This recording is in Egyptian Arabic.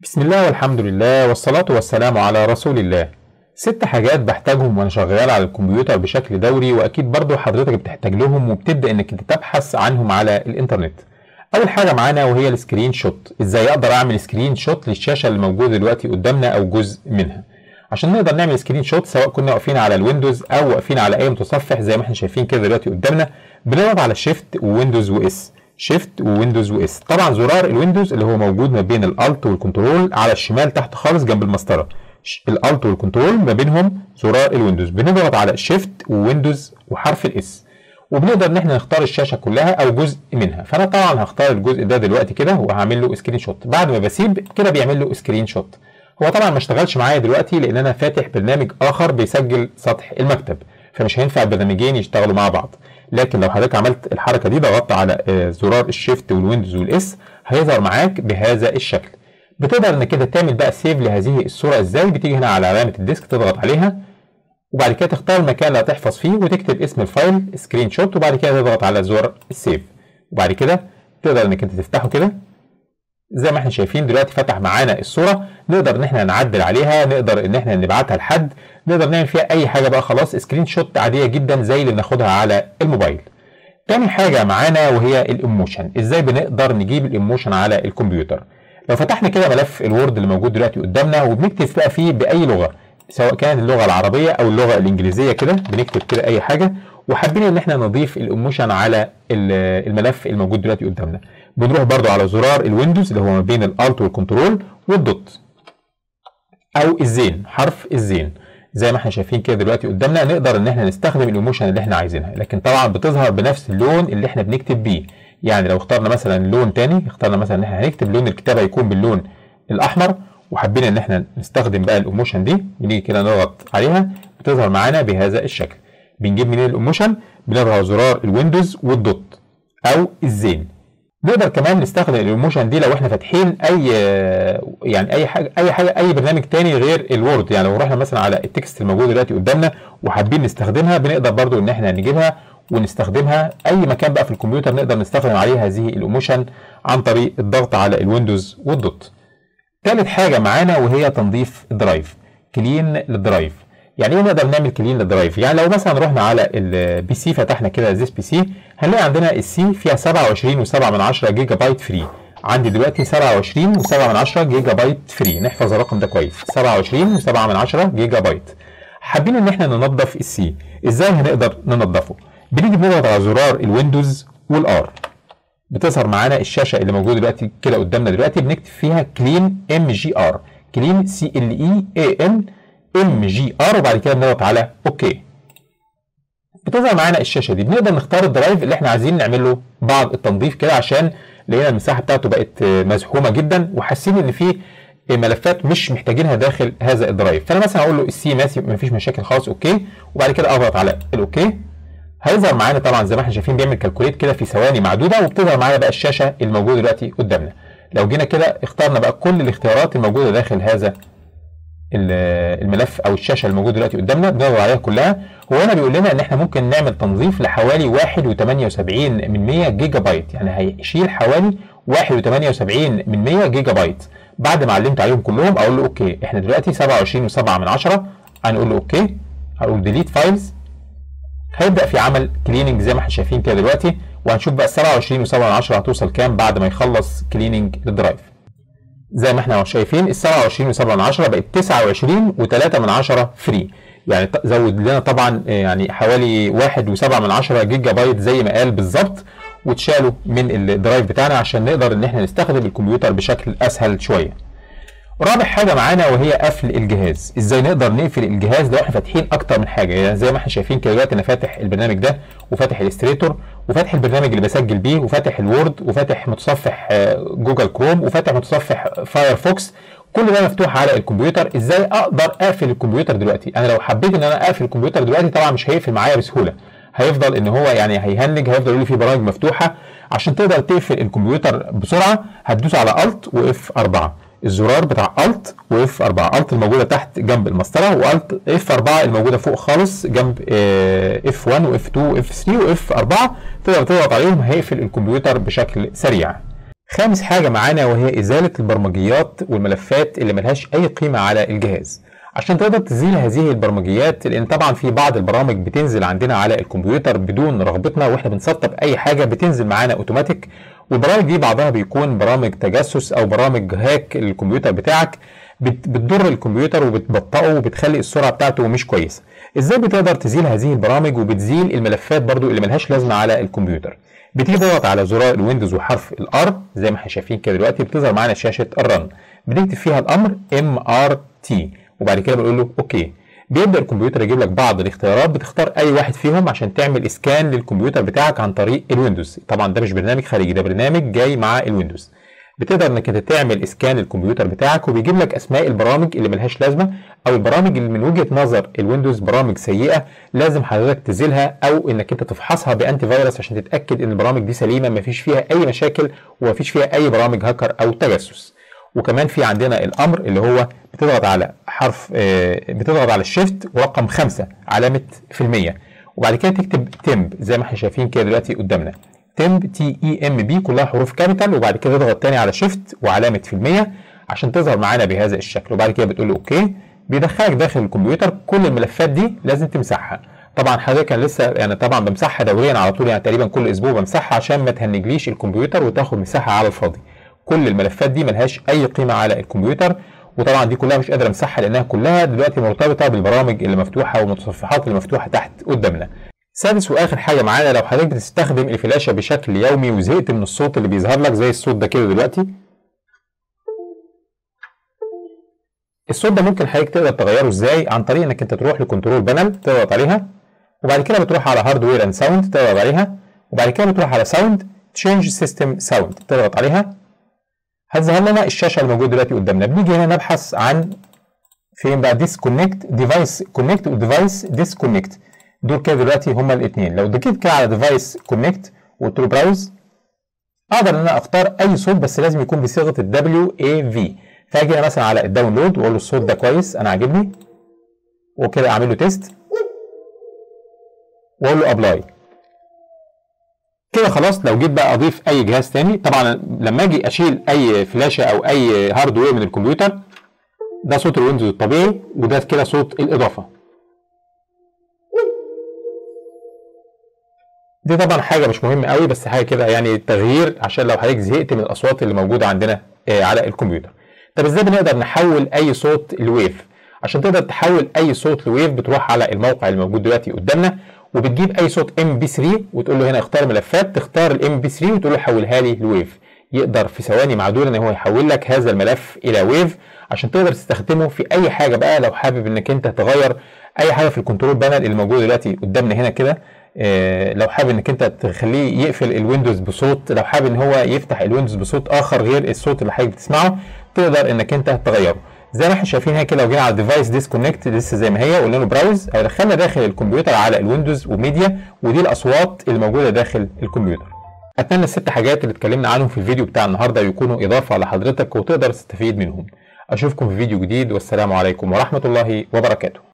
بسم الله والحمد لله والصلاة والسلام على رسول الله ست حاجات بحتاجهم وانا شغال على الكمبيوتر بشكل دوري واكيد برضو حضرتك بتحتاج لهم وبتبدأ انك انت تبحث عنهم على الانترنت اول حاجة معانا وهي السكرين شوت ازاي اقدر اعمل سكرين شوت للشاشة اللي موجودة دلوقتي قدامنا او جزء منها عشان نقدر نعمل سكرين شوت سواء كنا واقفين على الويندوز او واقفين على اي متصفح زي ما احنا شايفين كده دلوقتي قدامنا بنضغط على شيفت وويندوز واس شيفت وويندوز واس طبعا زرار الويندوز اللي هو موجود ما بين الالت والكنترول على الشمال تحت خالص جنب المسطره الالت والكنترول ما بينهم زرار الويندوز بنضغط على شيفت وويندوز وحرف الاس وبنقدر ان احنا نختار الشاشه كلها او جزء منها فانا طبعا هختار الجزء ده دلوقتي كده وهعمل له سكرين شوت بعد ما بسيب كده بيعمل له سكرين شوت هو طبعا ما اشتغلش معايا دلوقتي لان انا فاتح برنامج اخر بيسجل سطح المكتب فمش هينفع البرنامجين يشتغلوا مع بعض لكن لو حضرتك عملت الحركه دي ضغطت على زرار الشيفت والويندوز والاس هيظهر معاك بهذا الشكل بتقدر انك كده تعمل بقى سيف لهذه الصوره ازاي بتيجي هنا على علامه الديسك تضغط عليها وبعد كده تختار المكان اللي هتحفظ فيه وتكتب اسم الفايل سكرين شوت وبعد كده تضغط على زر السيف وبعد كده تقدر انك انت تفتحه كده زي ما احنا شايفين دلوقتي فتح معانا الصوره نقدر ان احنا نعدل عليها نقدر ان احنا نبعتها لحد نقدر نعمل فيها اي حاجه بقى خلاص سكرين شوت عاديه جدا زي اللي بناخدها على الموبايل تاني حاجه معانا وهي الايموشن ازاي بنقدر نجيب الايموشن على الكمبيوتر لو فتحنا كده ملف الوورد اللي موجود دلوقتي قدامنا وبنكتب بقى فيه باي لغه سواء كانت اللغه العربيه او اللغه الانجليزيه كده بنكتب كده اي حاجه وحابين ان احنا نضيف الايموشن على الملف الموجود دلوقتي قدامنا بنروح برضو على زرار الويندوز اللي هو ما بين الالت والكنترول والدوت او الزين حرف الزين زي ما احنا شايفين كده دلوقتي قدامنا نقدر ان احنا نستخدم الايموشن اللي احنا عايزينها لكن طبعا بتظهر بنفس اللون اللي احنا بنكتب بيه يعني لو اخترنا مثلا لون تاني اخترنا مثلا ان احنا هنكتب لون الكتابه يكون باللون الاحمر وحبينا ان احنا نستخدم بقى الايموشن دي بنيجي كده نضغط عليها بتظهر معانا بهذا الشكل بنجيب منين الايموشن بنضغط على زرار الويندوز والدوت او الزين نقدر كمان نستخدم الايموشن دي لو احنا فاتحين اي يعني اي حاجه اي حاجه اي برنامج تاني غير الوورد يعني لو رحنا مثلا على التكست الموجود دلوقتي قدامنا وحابين نستخدمها بنقدر برضو ان احنا نجيبها ونستخدمها اي مكان بقى في الكمبيوتر نقدر نستخدم عليه هذه الايموشن عن طريق الضغط على الويندوز والدوت ثالث حاجه معانا وهي تنظيف الدرايف كلين للدرايف يعني ايه نقدر نعمل كلين للدرايف يعني لو مثلا رحنا على البي سي فتحنا كده زيس بي سي هنلاقي عندنا السي فيها 27 و7 من 10 جيجا بايت فري عندي دلوقتي 27 و7 من 10 جيجا بايت فري نحفظ الرقم ده كويس 27 و7 من 10 جيجا بايت حابين ان احنا ننظف السي ازاي هنقدر ننظفه بنيجي بنضغط على زرار الويندوز والار بتظهر معانا الشاشه اللي موجوده دلوقتي كده قدامنا دلوقتي بنكتب فيها كلين ام جي ار كلين سي ال اي اي ان ام جي ار وبعد كده بنضغط على اوكي بتظهر معانا الشاشه دي بنقدر نختار الدرايف اللي احنا عايزين نعمل له بعض التنظيف كده عشان لقينا المساحه بتاعته بقت مزحومه جدا وحاسين ان في ملفات مش محتاجينها داخل هذا الدرايف فانا مثلا هقول له السي ماسي مفيش مشاكل خالص اوكي وبعد كده اضغط على الاوكي هيظهر معانا طبعا زي ما احنا شايفين بيعمل كالكوليت كده في ثواني معدوده وبتظهر معانا بقى الشاشه الموجوده دلوقتي قدامنا لو جينا كده اخترنا بقى كل الاختيارات الموجوده داخل هذا الملف او الشاشه الموجوده دلوقتي قدامنا بنضغط عليها كلها هو هنا بيقول لنا ان احنا ممكن نعمل تنظيف لحوالي 1.78 من 100 جيجا بايت يعني هيشيل حوالي 1.78 من 100 جيجا بايت بعد ما علمت عليهم كلهم اقول له اوكي احنا دلوقتي 27 و7 من 10 هنقول له اوكي هقول ديليت فايلز هيبدا في عمل كليننج زي ما احنا شايفين كده دلوقتي وهنشوف بقى 27 و7 من 10 هتوصل كام بعد ما يخلص كليننج للدرايف زي ما احنا شايفين ال 27 و7 من 10 بقت 29 و3 من 10 فري يعني زود لنا طبعا يعني حوالي 1.7 من 10 جيجا بايت زي ما قال بالظبط واتشالوا من الدرايف بتاعنا عشان نقدر ان احنا نستخدم الكمبيوتر بشكل اسهل شويه. رابع حاجه معانا وهي قفل الجهاز ازاي نقدر نقفل الجهاز لو احنا فاتحين اكتر من حاجه يعني زي ما احنا شايفين كده دلوقتي انا فاتح البرنامج ده وفاتح الاستريتور وفاتح البرنامج اللي بسجل بيه وفاتح الوورد وفاتح متصفح جوجل كروم وفاتح متصفح فايرفوكس كل ده مفتوح على الكمبيوتر ازاي اقدر اقفل الكمبيوتر دلوقتي انا لو حبيت ان انا اقفل الكمبيوتر دلوقتي طبعا مش هيقفل معايا بسهوله هيفضل ان هو يعني هيهنج هيفضل يقول لي في برامج مفتوحه عشان تقدر تقفل الكمبيوتر بسرعه هتدوس على الت واف 4 الزرار بتاع الت واف 4 الت الموجوده تحت جنب المسطره والت اف 4 الموجوده فوق خالص جنب اف 1 واف 2 واف 3 واف 4 تقدر تضغط عليهم هيقفل الكمبيوتر بشكل سريع خامس حاجة معانا وهي إزالة البرمجيات والملفات اللي ملهاش أي قيمة على الجهاز عشان تقدر تزيل هذه البرمجيات لأن طبعا في بعض البرامج بتنزل عندنا على الكمبيوتر بدون رغبتنا واحنا بنسطب أي حاجة بتنزل معانا أوتوماتيك والبرامج دي بعضها بيكون برامج تجسس أو برامج هاك الكمبيوتر بتاعك بتضر الكمبيوتر وبتبطئه وبتخلي السرعة بتاعته مش كويسة ازاي بتقدر تزيل هذه البرامج وبتزيل الملفات برضو اللي ملهاش لازمة على الكمبيوتر بتيجي تضغط على زرار الويندوز وحرف الار زي ما احنا شايفين كده دلوقتي بتظهر معانا شاشه الرن بنكتب فيها الامر ام ار تي وبعد كده بنقول له اوكي بيبدا الكمبيوتر يجيب لك بعض الاختيارات بتختار اي واحد فيهم عشان تعمل اسكان للكمبيوتر بتاعك عن طريق الويندوز طبعا ده مش برنامج خارجي ده برنامج جاي مع الويندوز بتقدر انك انت تعمل اسكان للكمبيوتر بتاعك وبيجيب لك اسماء البرامج اللي ملهاش لازمه او البرامج اللي من وجهه نظر الويندوز برامج سيئه لازم حضرتك تزيلها او انك انت تفحصها بانتي فيروس عشان تتاكد ان البرامج دي سليمه مفيش فيها اي مشاكل ومفيش فيها اي برامج هاكر او تجسس وكمان في عندنا الامر اللي هو بتضغط على حرف بتضغط على الشيفت ورقم خمسة علامه في المية وبعد كده تكتب تمب زي ما احنا شايفين كده دلوقتي قدامنا تمب تي اي ام بي كلها حروف كابيتال وبعد كده تضغط تاني على شيفت وعلامه في المية عشان تظهر معانا بهذا الشكل وبعد كده بتقول له اوكي بيدخلك داخل الكمبيوتر كل الملفات دي لازم تمسحها طبعا حضرتك انا لسه يعني طبعا بمسحها دوريا على طول يعني تقريبا كل اسبوع بمسحها عشان ما تهنجليش الكمبيوتر وتاخد مساحه على الفاضي كل الملفات دي ملهاش اي قيمه على الكمبيوتر وطبعا دي كلها مش قادر امسحها لانها كلها دلوقتي مرتبطه بالبرامج اللي مفتوحه والمتصفحات اللي مفتوحه تحت قدامنا سادس واخر حاجه معانا لو حضرتك بتستخدم الفلاشه بشكل يومي وزهقت من الصوت اللي بيظهر لك زي الصوت ده كده دلوقتي الصوت ده ممكن حضرتك تقدر تغيره ازاي عن طريق انك انت تروح لكنترول بانل تضغط عليها وبعد كده بتروح على هاردوير اند ساوند تضغط عليها وبعد كده بتروح على ساوند تشينج سيستم ساوند تضغط عليها هتظهر لنا الشاشه اللي موجوده دلوقتي قدامنا بنيجي هنا نبحث عن فين بقى ديسكونكت ديفايس كونكت وديفايس ديسكونكت دول كده دلوقتي هما الاثنين لو دكيت كده على ديفايس كونكت وقلت له براوز اقدر ان انا اختار اي صوت بس لازم يكون بصيغه الدبليو اي في فاجي انا مثلا على الداونلود واقول له الصوت ده كويس انا عاجبني وكده اعمل له تيست واقول له ابلاي كده خلاص لو جيت بقى اضيف اي جهاز تاني طبعا لما اجي اشيل اي فلاشه او اي هاردوير من الكمبيوتر ده صوت الويندوز الطبيعي وده كده صوت الاضافه دي طبعا حاجه مش مهمه قوي بس حاجه كده يعني تغيير عشان لو حضرتك زهقت من الاصوات اللي موجوده عندنا على الكمبيوتر طب ازاي بنقدر نحول اي صوت لويف عشان تقدر تحول اي صوت لويف بتروح على الموقع اللي موجود دلوقتي قدامنا وبتجيب اي صوت ام بي 3 وتقول له هنا اختار ملفات تختار الام بي 3 وتقول له حولها لي لويف يقدر في ثواني معدوده ان هو يحول لك هذا الملف الى ويف عشان تقدر تستخدمه في اي حاجه بقى لو حابب انك انت تغير اي حاجه في الكنترول بانل اللي موجود دلوقتي قدامنا هنا كده إيه لو حابب انك انت تخليه يقفل الويندوز بصوت لو حابب ان هو يفتح الويندوز بصوت اخر غير الصوت اللي حضرتك بتسمعه تقدر انك انت تغيره زي ما احنا شايفين هنا كده لو جينا على الديفايس ديسكونكت لسه زي ما هي وقلنا له براوز هيدخلنا داخل الكمبيوتر على الويندوز وميديا ودي الاصوات اللي موجوده داخل الكمبيوتر اتمنى الست حاجات اللي اتكلمنا عنهم في الفيديو بتاع النهارده يكونوا اضافه لحضرتك وتقدر تستفيد منهم اشوفكم في فيديو جديد والسلام عليكم ورحمه الله وبركاته